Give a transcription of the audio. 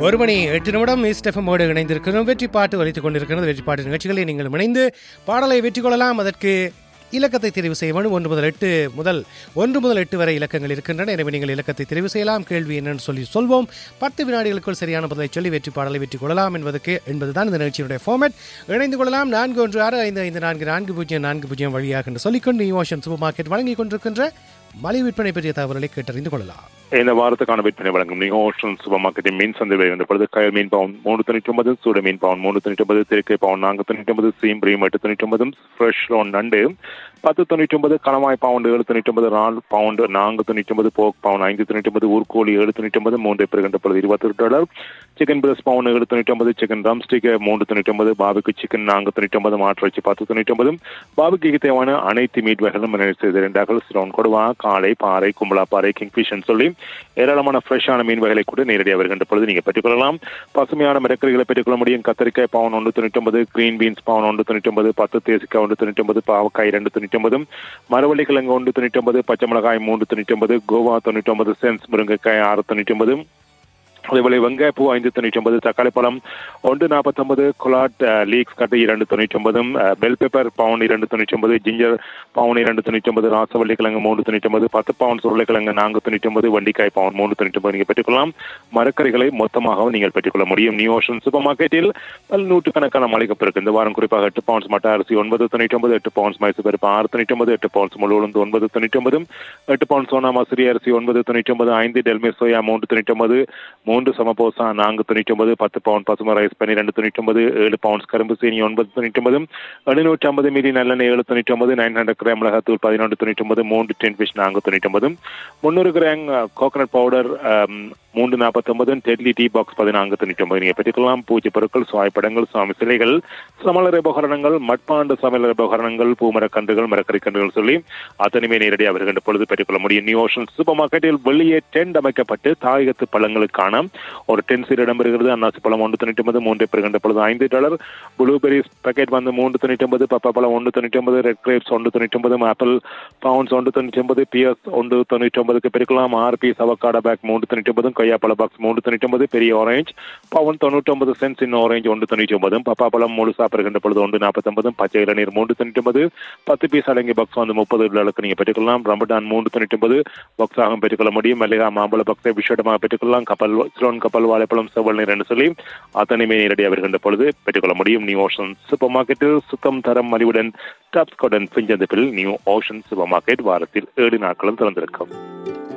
ஒரு மணி எட்டு நிமிடம் இஸ்டெஃபமோடு இணைந்திருக்கிறோம் வெற்றி பாட்டு ஒலித்துக் கொண்டிருக்கிறது வெற்றி பாட்டு நிகழ்ச்சிகளை நீங்கள் இணைந்து பாடலை வெற்றி கொள்ளலாம் அதற்கு இலக்கத்தை தெரிவு செய்ய வேண்டும் ஒன்று முதல் எட்டு முதல் ஒன்று முதல் எட்டு வரை இலக்கங்கள் இருக்கின்றன எனவே நீங்கள் இலக்கத்தை தெரிவு செய்யலாம் கேள்வி என்னன்னு சொல்லி சொல்வோம் பத்து வினாடிகளுக்குள் சரியான பதிலை சொல்லி வெற்றி பாடலை வெற்றி கொள்ளலாம் என்பதற்கு என்பதுதான் இந்த நிகழ்ச்சியினுடைய ஃபார்மேட் இணைந்து கொள்ளலாம் நான்கு ஒன்று ஆறு ஐந்து ஐந்து நான்கு நான்கு பூஜ்ஜியம் நான்கு பூஜ்ஜியம் வழியாக என்று சொல்லிக்கொண்டு நியூ ஓஷன் சூப்பர் மார்க்கெட் வழங்கிக் கொண்டிருக்கின்ற மலை விற்பனை பற்றிய தகவல்களை கேட்டறிந்து கொள்ளலாம் இந்த வாரத்துக்கான விற்பனை வழங்கும் நியூ ஓஷன் சூப்பர் மார்க்கெட்டின் மீன் சந்தை இருந்த பொழுது கயல் மீன் பவுன் மூணு தொண்ணூற்றி ஒன்பது சூட மீன் பவுன் மூணு தொண்ணூற்றி ஒன்பது திருக்கை பவுன் நான்கு தொண்ணூற்றி ஒன்பது சீம்பிரியம் எட்டு தொண்ணூற்றி ஒன்பது ஃப்ரெஷ் லோன் நண்டு பத்து தொண்ணூற்றி ஒன்பது கணவாய் பவுண்டு ஏழு தொண்ணூற்றி ஒன்பது ரால் பவுண்டு நான்கு தொண்ணூற்றி ஒன்பது போக் பவுன் ஐந்து தொண்ணூற்றி ஒன்பது ஊர்கோழி ஏழு தொண்ணூற்றி ஒன்பது மூன்று பெறுகின்ற பொழுது இருபத்தொரு டாலர் சிக்கன் பிரஸ் பவுன் ஏழு தொண்ணூற்றி ஒன்பது சிக்கன் ரம் ஸ்டிக் மூன்று தொண்ணூற்றி ஒன்பது பாபிக்கு சிக்கன் நான்கு தொண்ணூற்றி ஒன்பது மாற்றிறைச்சி பத்து தொண்ணூற்றி ஒன்பது பாபிக்கு தேவையான அனைத்து மீட் வகைகளும் மனித செய்து ரெண்டாக சிலோன் கொடுவா காளை பாறை கும்பலா பாறை கிங்ஃபிஷன் சொல்லி ஏராளமான ஃப்ரெஷ்ஷான மீன் வகைகளை கூட நேரடியாக வருகின்ற பொழுது நீங்கள் பெற்றுக்கொள்ளலாம் பசுமையான மிரக்கறிகளை பெற்றுக்கொள்ள முடியும் கத்திரிக்காய் பவுன் ஒன்று தொண்ணூற்றி ஒன்பது கிரீன் பீன்ஸ் பவுன் ஒன்று தொண்ணூற்றி ஒன்பது பத்து தேசிக்காய் ஒன்று தொண்ணூற்றி ஒன்பது பாவக்காய் ரெண்டு தொண்ணூற்றி ஒன்பது மரவள்ளி கிழங்கு ஒன்று தொண்ணூற்றி ஒன்பது பச்சை மிளகாய் மூன்று தொண்ணூற்றி ஒன்பது கோவா தொண்ணூற்றி ஒன்பது சென்ஸ் முருங்கைக்காய் ஆறு தொண்ணூற்றி ஒன்பது அதேபோல வெங்காயப்பூ ஐந்து தொண்ணூற்றி ஒன்பது தக்காளி பழம் ஒன்று நாற்பத்தொன்பது குலாட் லீக்ஸ் கட்டு இரண்டு தொண்ணூற்றி ஒன்பதும் பெல் பெப்பர் பவுன் இரண்டு தொண்ணூற்றி ஒன்பது ஜிஞ்சர் பவுன் இரண்டு தொண்ணூற்றி ஒன்பது ராசவள்ளி கிழங்கு மூன்று தொண்ணூற்றி ஒன்பது பத்து பவுன் சுருளைக்கிழங்கு நான்கு தொண்ணூற்றி ஒன்பது வண்டிக்காய் பவுன் மூன்று தொண்ணூற்றி ஒன்பது நீங்கள் பெற்றுக்கொள்ளலாம் மரக்கறிகளை மொத்தமாகவும் நீங்கள் பெற்றுக்கொள்ள முடியும் நியூ ஓஷன் சூப்பர் மார்க்கெட்டில் பல் நூற்றுக்கணக்கான மளிகப்பு இருக்கு இந்த வாரம் குறிப்பாக எட்டு பவுன்ஸ் மட்ட அரிசி ஒன்பது தொண்ணூற்றி ஒன்பது எட்டு பவுன்ஸ் மைசூர் பருப்பு ஆறு தொண்ணூற்றி ஒன்பது எட்டு பவுன்ஸ் முழு உளுந்து ஒன்பது தொண்ணூற்றி ஒன்பது எட்டு பவுன்ஸ் சோனா மசூரி அரிசி ஒன்பது தொண்ணூற்றி ஒன்பது ஐந்து டெல்மே சோயா மூன்று தொண்ணூற்றி ஒன்பது மூன்று சமபோசா நான்கு தொண்ணூற்றி ஒன்பது பத்து பவுன் பசுமை ரைஸ் பன்னிரெண்டு தொண்ணூற்றி ஒன்பது ஏழு பவுன்ஸ் கரும்பு சீனி ஒன்பது தொண்ணூற்றி ஒன்பது எழுநூற்றி ஐம்பது மில்லி நல்லெண்ணெய் ஏழு தொண்ணூற்றி ஒன்பது நைன் ஹண்ட்ரட் கிராம் மிளகாத்தூள் பதினொன்று தொண்ணூற்றி ஒன்பது மூன்று டென் ஃபிஷ் நான்கு தொண்ணூற்றி ஒன்பது முந்நூறு கிராம் கோகனட் பவுடர் மூன்று நாற்பத்தொன்பது டெட்லி டீ பாக்ஸ் பதினான்கு தொண்ணூற்றி ஒன்பது நீங்கள் பெற்றுக்கொள்ளலாம் பூஜை பொருட்கள் சுவாய்ப்படங்கள் சுவாமி சிலைகள் சமலர் உபகரணங்கள் மட்பாண்டு சமையலர் உபகரணங்கள் பூமரக்கன்றுகள் மரக்கறி கன்றுகள் சொல்லி அத்தனையுமே நேரடியாக வருகின்ற பொழுது பெற்றுக்கொள்ள முடியும் நியூ ஓஷன் சூப்பர் மார்க்கெட்டில் வெளியே டென்ட் அமைக்கப்பட்டு தாயகத்து பழங்களுக்கான ஒரு டென் சீர் இடம்பெறுகிறது அன்னாசி பழம் ஒன்று தொண்ணூற்றி ஒன்பது மூன்று பெறுகின்ற பொழுது ஐந்து டாலர் ப்ளூபெரிஸ் பேக்கெட் வந்து மூன்று தொண்ணூற்றி ஒன்பது பப்பா பழம் ஒன்று தொண்ணூற்றி ஒன்பது ரெட் கிரேப்ஸ் ஒன்று தொண்ணூற்றி ஒன்பது ஆப்பிள் பவுன்ஸ் ஒன்று தொண்ணூற்றி ஒன்பது பிஎஸ் ஒன்று தொண்ணூற்றி ஒன்பதுக்கு பெருக்கலாம் ஆறு பீஸ் அவக்காடா பேக் மூன்று தொண்ணூற்றி ஒன்பதும் கொய்யாப்பழ பாக்ஸ் மூன்று தொண்ணூற்றி ஒன்பது பெரிய ஆரஞ்ச் பவுன் தொண்ணூற்றி ஒன்பது சென்ஸ் இன்னும் ஆரஞ்சு ஒன்று தொண்ணூற்றி ஒன்பதும் பப்பா பழம் முழு சாப்பிடுகின்ற பொழுது ஒன்று நாற்பத்தொன்பதும் பச்சை இளநீர் மூன்று தொண்ணூற்றி ஒன்பது பத்து பீஸ் அடங்கிய பாக்ஸ் வந்து முப்பது டாலருக்கு நீங்கள் பெற்றுக்கொள்ளலாம் ரம்படான் மூன்று தொண்ணூற்றி ஒன்பது பாக்ஸாகவும் பெற்றுக்கொள்ள முடியும் மல்லிகா மாம்பழ பாக்ஸை விஷயமாக பெற்றுக்கொள்ளலாம் கப்பல் சிலோன் கப்பல் வாழைப்பழம் செவ்வல் நீர் என்று சொல்லி அத்தனையுமே நேரடியாக வருகின்ற பொழுது பெற்றுக்கொள்ள முடியும் நியூ ஓஷன் சூப்பர் மார்க்கெட்டில் சுத்தம் தரம் மலிவுடன் டாப்ஸ்கோடன் பிஞ்சந்திப்பில் நியூ ஓஷன் சூப்பர் மார்க்கெட் வாரத்தில் ஏழு நாட்களும் திறந்திருக்கும்